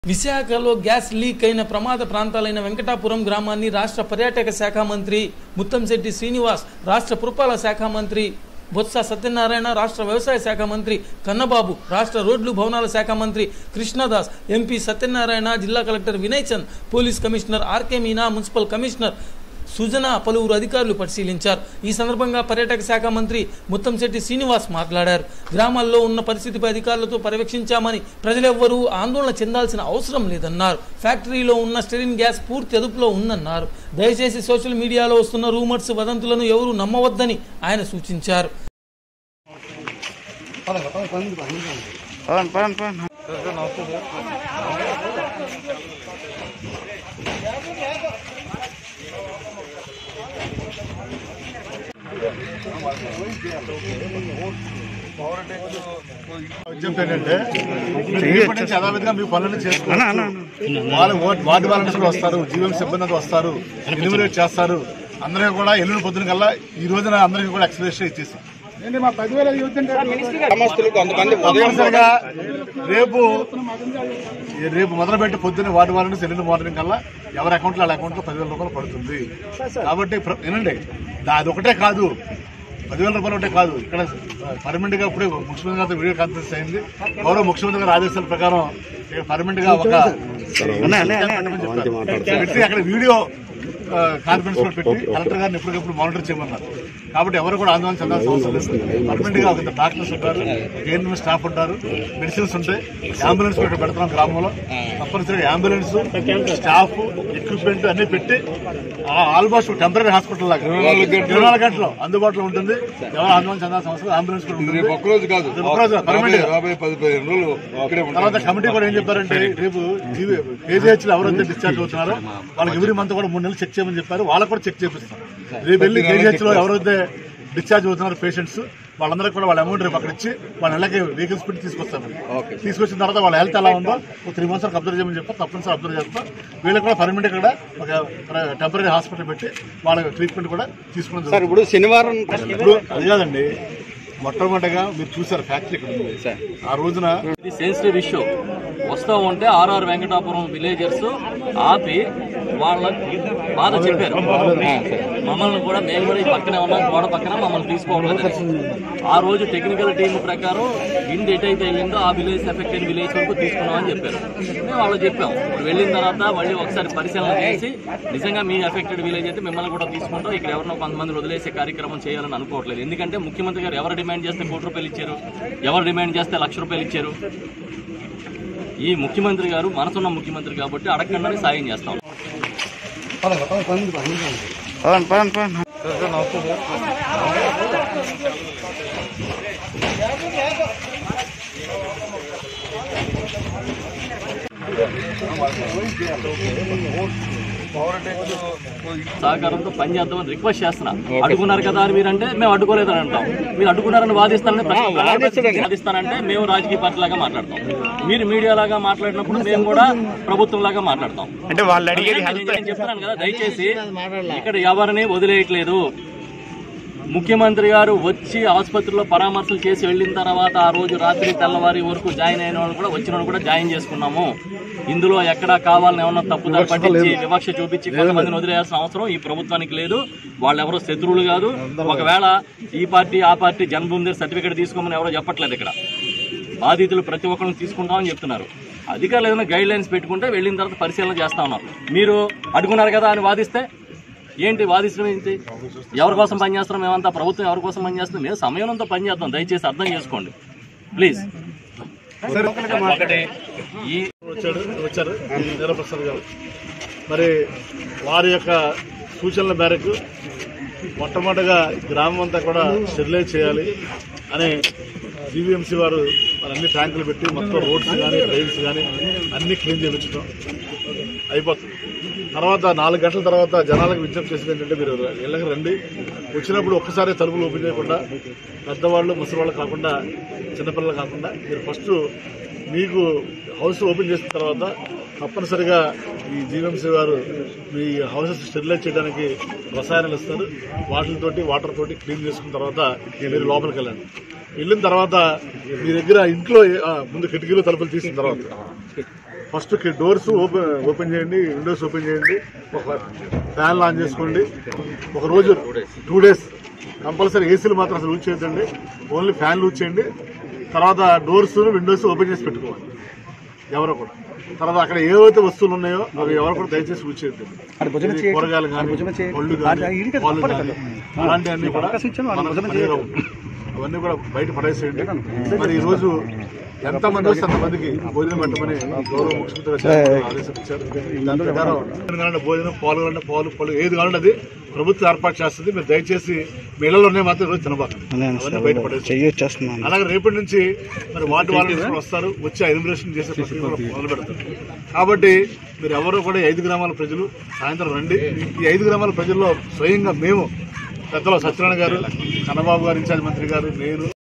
విశాఖలో gas leak అయిన ప్రమాద ప్రాంతాలైన వెంకటాపురం గ్రామాన్ని రాష్ట్ర పర్యాటక శాఖ మంత్రి ముత్తంశెట్టి శ్రీనివాస్ రాష్ట్ర పురపాలక శాఖ మంత్రి బొత్స సత్యనారాయణ రాష్ట్ర వ్యవసాయ శాఖ మంత్రి కన్నబాబు రాష్ట్ర రోడ్లు భవనాల శాఖ మంత్రి కృష్ణదాస్ ఎంపీ సత్యనారాయణ జిల్లా collector Vinay Chand police commissioner RK Meena municipal commissioner Sujana పలువురు అధికారులు పరిశీలించారు ఈ సందర్భంగా పర్యాటక శాఖ మంత్రి ముత్తంశెట్టి శ్రీనివాస్ మాట్లాడారు గ్రామాల్లో ఉన్న పరిస్థితిపై అధికారులతో పర్యవేక్షించామని ప్రజలెవ్వరూ ఆందోళన చెందాల్సిన అవసరం లేదన్నారు ఫ్యాక్టరీలో ఉన్న స్టెరిన్ గ్యాస్ పూర్తి అదుపులో ఉందన్నారు దయచేసి సోషల్ మీడియాలో వస్తున్న రూమర్స్ వదంతులను ఎవరూ నమ్మవద్దని ఆయన సూచించారు పవన్ పవన్ పవన్ విజ్ఞప్తి ఏంటంటే మీరు రేపటి నుంచి యథావిధిగా మీ పనులను చేసుకోవచ్చు వాళ్ళు ఓ- వార్డు వాలంటీర్స్ కూడా వస్తారు జీవం సిబ్బంది అంతా వస్తారు ఎలిమినేట్ చేస్తారు అందరికీ కూడా ఎల్లుండి పొద్దున కల్లా ఈ రోజున అందరికీ కూడా ఎక్స్ప్రెషన్ ఇచ్చేసాం తప్పనిసరిగా రేపు రేపు మొదలుపెట్టి పొద్దున్న వార్డు వాలంటీర్స్ ఎల్లుండి మార్నింగ్ కల్లా ఎవరి అకౌంట్లో వాళ్ళ అకౌంట్లో పదివేల రూపాయలు పడుతుంది కాబట్టి ప్ర- వినండి దా- అది ఒకటే కాదు పదివేల రూపాయలు ఒకటే కాదు ఇక్కడ పర్మనెంట్ గా ఇప్పుడే ముఖ్యమంత్రి గారితో వీడియో కాన్ఫరెన్స్ అయింది గౌరవ ముఖ్యమంత్రి గారి ఆదేశాల ప్రకారం పర్మనెంట్ గా ఒక పెట్టి అక్కడ వీడియో కాన్ఫరెన్స్ కూడా పెట్టి కలెక్టర్ గారిని ఎప్పటికప్పుడు మానిటర్ చేయమన్నారు కాబట్టి ఎవరు కూడా ఆందోళన చెందాల్సిన అవసరం లేదు పర్మనెంట్ గా ఒక డాక్టర్స్ ఉంటారు గవర్నమెంట్ స్టాఫ్ ఉంటారు మెడిసిన్స్ ఉంటాయి అంబులెన్స్ కూడా పెడుతున్నాం గ్రామంలో తప్పనిసరిగా అంబులెన్స్ స్టాఫ్ ఎక్విప్మెంట్ అన్ని పెట్టి ఆల్మోస్ట్ టెంపరీ హాస్పిటల్ లాగా ఇరవై నాలుగు గంటలు అందుబాటులో ఉంటుంది ఎవరు ఆందోళన చెందాల్సిన అవసరం అంబులెన్స్ కూడా ఉంటుంది రేపు ఒక్కరోజు కాదు రేపు ఒక్కరోజు పర్మనెంట్ గా. యాభై పది పదిహేను రోజులు ఇక్కడే ఉంటాం తర్వాత కమిటీ కూడా ఏం చెప్పారంటే రేపు కేజీహెచ్ లో ఎవరైతే డిశ్చార్జ్ అవుతున్నారో వాళ్ళకి ఎవరి మంత్ కూడా మూడు నెలలు చెక్ చేయమని చెప్పారు వాళ్ళకి కూడా చెక్ చేపిస్తాం రేపు వెళ్ళి కేజీహెచ్ లో ఎవరైతే డిశ్చార్జ్ అవుతున్నారో పేషెంట్స్ వాళ్ళందరికీ కూడా వాళ్ళ అమౌంట్ రేపు అక్కడ ఇచ్చి వాళ్ళ నెలకి వెహికల్స్ పెట్టి తీసుకొస్తాం తీసుకొచ్చిన తర్వాత వాళ్ళ హెల్త్ ఎలా ఉందో ఒక త్రీ మంత్స్ వరకు అబ్జర్వ్ చేయమని చెప్పి తప్పనిసరి అబ్జర్వ్ చేస్తాం వీళ్ళకి కూడా పర్మనెంట్ ఇక్కడ ఒక టెంపరీ హాస్పిటల్ పెట్టి వాళ్ళ ట్రీట్మెంట్ కూడా తీసుకోవడం జరుగుతుంది. ఇప్పుడు శనివారం ఇప్పుడు అది కాదండి మొట్టమొదటిగా మీరు చూసారు ఫ్యాక్టరీ ఇక్కడ ఉంది ఆ రోజున ఇది సెన్సిటివ్ ఇష్యూ వస్తూ ఉంటే ఆర్ఆర్ వెంకటాపురం విలేజర్స్ ఆపి వాళ్ళ బాధ చెప్పారు మమ్మల్ని కూడా మేము కూడా ఈ పక్కనే ఉన్నాం గోడ పక్కన మమ్మల్ని తీసుకోవడం జరిగింది. ఆ రోజు టెక్నికల్ టీం ప్రకారం విండ్ ఎటైతే వెళ్ళిందో ఆ విలేజ్ ఎఫెక్ట్ అయిన విలేజ్ వరకు తీసుకున్నామని చెప్పారు మేము వాళ్ళు చెప్పాం ఇప్పుడు వెళ్ళిన తర్వాత మళ్ళీ ఒకసారి పరిశీలన చేసి నిజంగా మీ ఎఫెక్టెడ్ విలేజ్ అయితే మిమ్మల్ని కూడా తీసుకుంటాం ఇక్కడ ఎవరినో కొంతమంది వదిలేసే కార్యక్రమం చేయాలని అనుకోవట్లేదు ఎందుకంటే ముఖ్యమంత్రి గారు ఎవరు డిమాండ్ చేస్తే కోటి రూపాయలు ఇచ్చారు ఎవరు డిమాండ్ చేస్తే లక్ష రూపాయలు ఇచ్చారు ఈ ముఖ్యమంత్రి గారు మనసున్న ముఖ్యమంత్రి కాబట్టి అడగకుండానే సాయం చేస్తాం పవన్ పవన్ పవన్ సహకారంతో పని చేద్దామని రిక్వెస్ట్ చేస్తున్నా అడుగున్నారు కదా అని మీరంటే మేము అడ్డుకోలేదని అంటాం మీరు అడ్డుకున్నారని వాదిస్తానని ప్రశ్న- వాదిస్తానంటే మేము రాజకీయ పార్టీ లాగా మాట్లాడతాం మీరు మీడియా లాగా మాట్లాడినప్పుడు మేము కూడా ప్రభుత్వం లాగా మాట్లాడతాం అంటే వాళ్ళు అడిగేది నేను నేను చెప్తున్నాను కదా దయచేసి ఇక్కడ ఎవరిని వదిలేయట్లేదు ముఖ్యమంత్రి గారు వచ్చి ఆసుపత్రిలో పరామర్శలు చేసి వెళ్ళిన తర్వాత ఆ రోజు రాత్రి తెల్లవారి వరకు జాయిన్ అయిన వాళ్ళు కూడా వచ్చిన వాళ్ళు కూడా జాయిన్ చేసుకున్నాము ఇందులో ఎక్కడా కావాలని ఏమన్నా తప్పుదారి పట్టించి వివక్ష చూపించి కొంతమందిని వదిలేయాల్సిన అవసరం ఈ ప్రభుత్వానికి లేదు వాళ్ళు ఎవరో శత్రువులు కాదు ఒకవేళ ఈ పార్టీ ఆ పార్టీ జన్మభూమి సర్టిఫికేట్ తీసుకోమని ఎవరో చెప్పట్లేదు ఇక్కడ బాధితులు ప్రతి ఒక్కరిని తీసుకుంటామని చెప్తున్నారు అధికారులు ఏదైనా గైడ్ లైన్స్ పెట్టుకుంటే వెళ్ళిన తర్వాత పరిశీలన చేస్తా ఉన్నారు మీరు అడుగున్నారు కదా అని వాదిస్తే ఏంటి వాదించడం ఏంటి ఎవరి కోసం పనిచేస్తున్నాం మేమంతా ప్రభుత్వం ఎవరి కోసం పనిచేస్తున్నాం మేము సమయంతో పనిచేద్దాం దయచేసి అర్థం చేసుకోండి ప్లీజ్ ఒకటి ఈ వచ్చాడు వచ్చారు వీరప్రసాద్ గారు మరి వారి యొక్క సూచనల మేరకు మొట్టమొదటిగా గ్రామం అంతా కూడా స్టెరిలైజ్ చేయాలి అని జీవీఎంసీ వారు మరి అన్ని ట్యాంకులు పెట్టి మొత్తం రోడ్స్ కానీ డ్రైన్స్ కానీ అన్ని క్లీన్ చేయించడం అయిపోతుంది తర్వాత నాలుగు గంటల తర్వాత జనాలకు విజ్ఞప్తి చేసేది ఏంటంటే మీరు ఇళ్ళకి రండి వచ్చినప్పుడు ఒక్కసారి తలుపులు ఓపెన్ చేయకుండా పెద్దవాళ్ళు ముసలివాళ్ళు కాకుండా చిన్నపిల్లలు కాకుండా మీరు ఫస్ట్ మీకు హౌస్ ఓపెన్ చేసిన తర్వాత తప్పనిసరిగా ఈ జీవీఎంసీ వారు మీ హౌసెస్ స్టెరిలైజ్ చేయడానికి రసాయనాలు ఇస్తారు వాటితోటి వాటర్ తోటి క్లీన్ చేసుకున్న తర్వాత మీరు లోపలికి వెళ్ళండి వెళ్ళిన తర్వాత మీ దగ్గర ఇంట్లో ఏ- ఆ, ముందు కిటికీలు తలుపులు తీసిన తర్వాత ఫస్ట్ డోర్స్ ఓపెన్ ఓపెన్ చేయండి విండోస్ ఓపెన్ చేయండి ఒక ఫ్యాన్ ఆన్ చేసుకోండి ఒక రోజు టూ డేస్ కంపల్సరీ ఏసీలు మాత్రం అసలు యూజ్ చేయొద్దండి ఓన్లీ ఫ్యాన్లు యూజ్ చేయండి తర్వాత డోర్స్ విండోస్ ఓపెన్ చేసి పెట్టుకోవాలి ఎవరో కూడా తర్వాత అక్కడ ఏవైతే వస్తువులు ఉన్నాయో అవి ఎవరు కూడా దయచేసి యూజ్ చేయొద్దండి ఇది కూరగాయలు కానీ పళ్ళు కానీ పాలు కానీ అలాంటివన్నీ కూడా మనకు పనికిరావు. అవన్నీ కూడా బయట పడేసేయండి మరి ఈ రోజు ఎంత మంది వస్తే అంతమందికి భోజనం పెట్టమని గౌరవ ముఖ్యమంత్రి గారు ఆదేశించారు దాని ప్రకారం కావాలంటే భోజనం పాలు కావాలంటే పాలు పళ్ళు ఏది కావాలంటే అది ప్రభుత్వం ఏర్పాటు చేస్తుంది మీరు దయచేసి మీ ఇళ్లలోనే మాత్రం ఈరోజు తినబాకండి అవన్నీ బయట పడేసి చెయ్యొచ్చేస్తున్నాను అలాగే రేపటి నుంచి మరి వార్డు వాలంటీర్స్ వస్తారు వచ్చి ఎలిమినేషన్ చేసే ప్రక్రియ కూడా మొదలు పెడతారు కాబట్టి మీరు ఎవరు కూడా ఈ ఐదు గ్రామాల ప్రజలు సాయంత్రం రండి ఈ ఐదు గ్రామాల ప్రజల్లో స్వయంగా మేము పెద్దలు సత్యనారాయణ గారు కన్నబాబు గారు ఇన్ఛార్జ్ మంత్రి గారు నేను